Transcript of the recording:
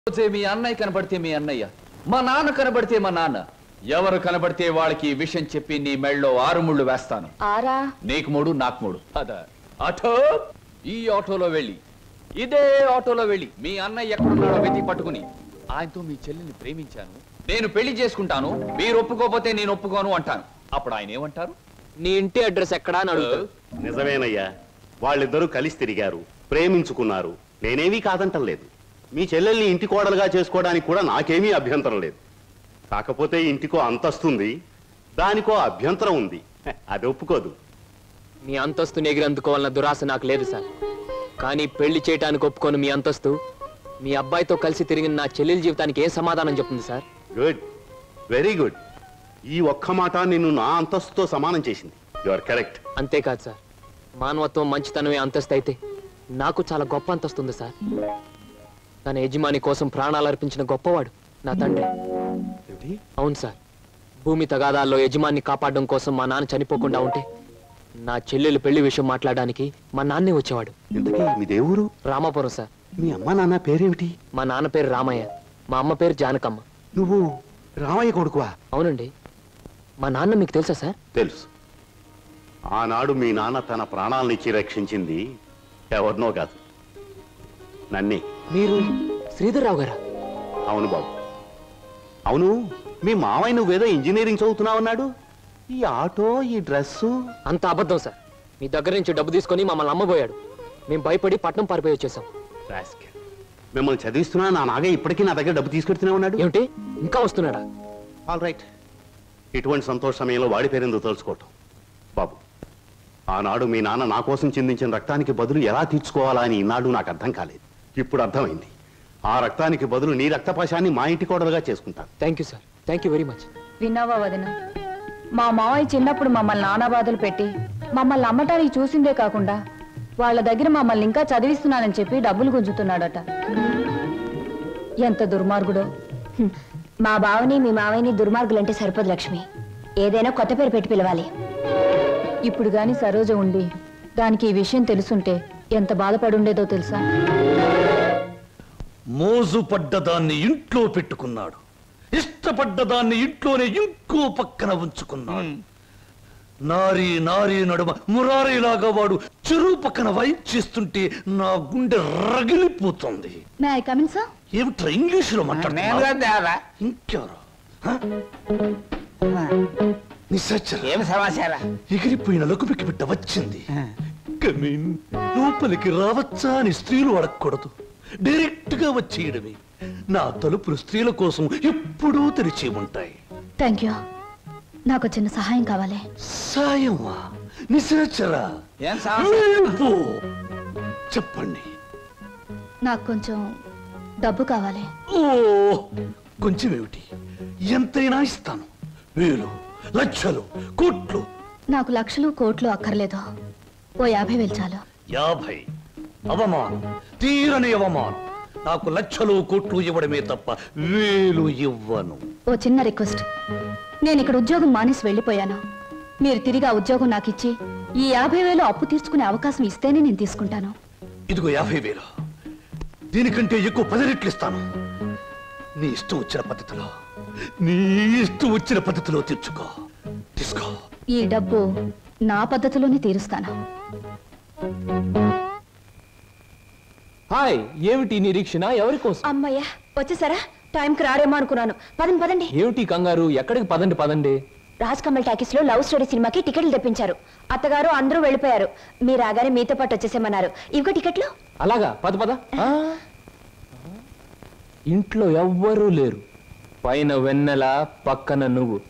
రోజే మీ అన్నయ్య కనబడితే మీ అన్నయ్య మా నాన్న కనబడితే మా నాన్న ఎవరు కనబడితే వాళ్ళకి ఈ విషయం చెప్పి నీ మెళ్ళలో ఆరు ముళ్ళు వేస్తాను ఆరా నీకు మూడు నాకు మూడు అదా ఆటో ఈ ఆటోలో వెళ్ళి ఇదే ఆటోలో వెళ్ళి మీ అన్నయ్య ఎక్కడున్నాడో వెతికి పట్టుకుని ఆయనతో మీ చెల్లిని ప్రేమించాను నేను పెళ్లి చేసుకుంటాను మీరు ఒప్పుకోకపోతే నేను ఒప్పుకోను అంటాను అప్పుడు ఆయన ఏమంటారు నీ ఇంటి అడ్రస్ ఎక్కడా అని అడుగుతారు నిజమేనయ్యా వాళ్ళిద్దరూ కలిసి తిరిగారు ప్రేమించుకున్నారు నేనేమీ కాదంటం లేదు మీ చెల్లెల్ని ఇంటి కోడలుగా చేసుకోవడానికి కూడా నాకేమీ అభ్యంతరం లేదు కాకపోతే ఇంటికో అంతస్తుంది దానికో అభ్యంతరం ఉంది హె, అది ఒప్పుకోదు మీ అంతస్తు ఎగిరందుకోవాలన్న దురాశ నాకు లేదు సార్ కానీ పెళ్లి చేయటానికి ఒప్పుకోను మీ అంతస్తు మీ అబ్బాయితో కలిసి తిరిగిన నా చెల్లెల జీవితానికి ఏం సమాధానం చెప్తుంది సార్ గుడ్ వెరీ గుడ్ ఈ ఒక్క మాట నిన్ను నా అంతస్తుతో సమానం చేసింది యు ఆర్ కరెక్ట్ అంతేకాదు సార్ మానవత్వం మంచితనమే అంతస్తు అయితే నాకు చాలా గొప్ప అంతస్తు ఉంది సార్ తన యజమాని కోసం ప్రాణాలు అర్పించిన గొప్పవాడు నా తండ్రి అవును సార్ భూమి తగాదాల్లో యజమాన్ని కాపాడడం కోసం మా నాన్న చనిపోకుండా ఉంటే నా చెల్లెలు పెళ్లి విషయం మాట్లాడడానికి మా నాన్నే వచ్చేవాడు ఇంతకీ మీ దేవురు రామాపురం సార్ మీ అమ్మ నాన్న పేరేమిటి మా నాన్న పేరు రామయ్య మా అమ్మ పేరు జానకమ్మ నువ్వు రామయ్య కొడుకువా అవునండి మా నాన్న మీకు తెలుసా సార్ తెలుసు ఆనాడు మీ నాన్న తన ప్రాణాలనిచ్చి రక్షించింది ఎవరినో కాదు నన్నే మీరు శ్రీధర్రావు గారా అవును బాబు అవును మీ మావయ్య నువ్వేదో ఇంజనీరింగ్ చదువుతున్నావన్నాడు ఈ ఆటో ఈ డ్రెస్సు అంత అబద్ధం సార్ మీ దగ్గర నుంచి డబ్బు తీసుకొని మమ్మల్ని అమ్మబోయాడు మేము భయపడి పట్నం పారిపోయి వచ్చేసాం రాస్కెల్. మిమ్మల్ని చదివిస్తున్నా నా నాగే ఇప్పటికీ నా దగ్గర డబ్బు తీసుకెడుతూనే ఉన్నాడు ఏమిటి ఇంకా వస్తున్నాడా ఆల్ రైట్ ఇటువంటి సంతోష సమయంలో వాడి పేరెందుకు తలుచుకోవటం బాబు ఆనాడు మీ నాన్న నా కోసం చిందించిన రక్తానికి బదులు ఎలా తీర్చుకోవాలా అని ఈనాడు నాకు అర్థం కాలేదు ఇప్పుడు అర్థమైంది ఆ రక్తానికి బదులు నీ రక్తపాశాన్ని మా ఇంటి కోడలుగా చేసుకుంటాను thank you sir thank you very much విన్నావా వదిన మా మావయ్య చిన్నప్పుడు మమ్మల్ని నానా బాధలు పెట్టి మమ్మల్ని అమ్మటానికి చూసిందే కాకుండా వాళ్ళ దగ్గర మమ్మల్ని ఇంకా చదివిస్తున్నానని చెప్పి డబ్బులు గుంజుతున్నాడట ఎంత దుర్మార్గుడో హ్మ్. మా బావని మీ మావయ్యని దుర్మార్గులంటే సరిపోదు లక్ష్మి ఏదైనా కొత్త పేరు పెట్టి పిలవాలి ఇప్పుడు గాని సరోజ ఉండి దానికి ఈ విషయం తెలుసుంటే ఎంత బాధపడుండేదో తెలుసా మోజు పడ్డదాన్ని ఇంట్లో పెట్టుకున్నాడు ఇష్టపడ్డదాన్ని ఇంట్లోనే ఇంకో పక్కన ఉంచుకున్నాడు నారి నారి నడుమ మురారీలాగా వాడు చెరువు పక్కన వైప్ చేస్తుంటే నా గుండె రగిలిపోతుంది మే ఐ కమిన్ సార్ ఏమిట్రా ఇంగ్లీషులో మాట్లాడుతున్నా ఇంకెవరు హ? నిశాచర ఏం సమాచారం ఎగిరిపోయిన లకుపికి బిడ్డ వచ్చింది కమీన్ లోపలికి రావచ్చా అని స్త్రీలు అడగకూడదు డైరెక్ట్ గా వచ్చేయడమే నా తలుపులు స్త్రీల కోసం ఎప్పుడూ తెరిచి ఉంటాయి థ్యాంక్ యూ నాకు చిన్న సహాయం కావాలి సాయమా నిశాచరా ఏం సమాచారం వెళ్ళిపో. చెప్పండి నాకు కొంచెం డబ్బు కావాలి ఓ కొంచెం ఏమిటి ఎంతైనా ఇస్తాను వేలు లక్షలు కోట్లు నాకు లక్షలు కోట్లు అక్కర్లేదు ఓ యాభై వేలు చాలు యాభై అవమానం తీరని అవమానం నాకు లక్షలు కోట్లు ఇవ్వడమే తప్ప వేలు ఇవ్వను ఓ చిన్న రిక్వెస్ట్ నేను ఇక్కడ ఉద్యోగం మానేసి వెళ్ళిపోయాను మీరు తిరిగి ఆ ఉద్యోగం నాకు ఇచ్చి ఈ యాభై వేలు అప్పు తీర్చుకునే అవకాశం ఇస్తేనే నేను తీసుకుంటాను ఇదిగో యాభై వేలు దీనికంటే ఎక్కువ పది రెట్లు ఇస్తాను నీ ఇష్టం వచ్చిన పద్ధతిలో నీ ఇష్టం వచ్చిన పద్ధతిలో తీర్చుకో తీసుకో ఈ డబ్బు నా పద్ధతిలోనే తీరుస్తాను హాయ్ ఏమిటి నిరీక్షణ ఎవరి కోసం అమ్మయ్యా వచ్చేసారా టైంకి రారేమో అనుకున్నాను పదండి పదండి ఏమిటి కంగారు ఎక్కడికి పదండి పదండి రాజ్ కమల్ టాకీస్ లో లవ్ స్టోరీ సినిమాకి టికెట్లు తెప్పించారు అత్తగారు అందరూ వెళ్ళిపోయారు మీరు రాగానే మీతో పాటు వచ్చేసేమన్నారు ఇవిగో టికెట్లు అలాగా పద పద ఆ. ఇంట్లో ఎవ్వరూ లేరు పైన వెన్నెల పక్కన నువ్వు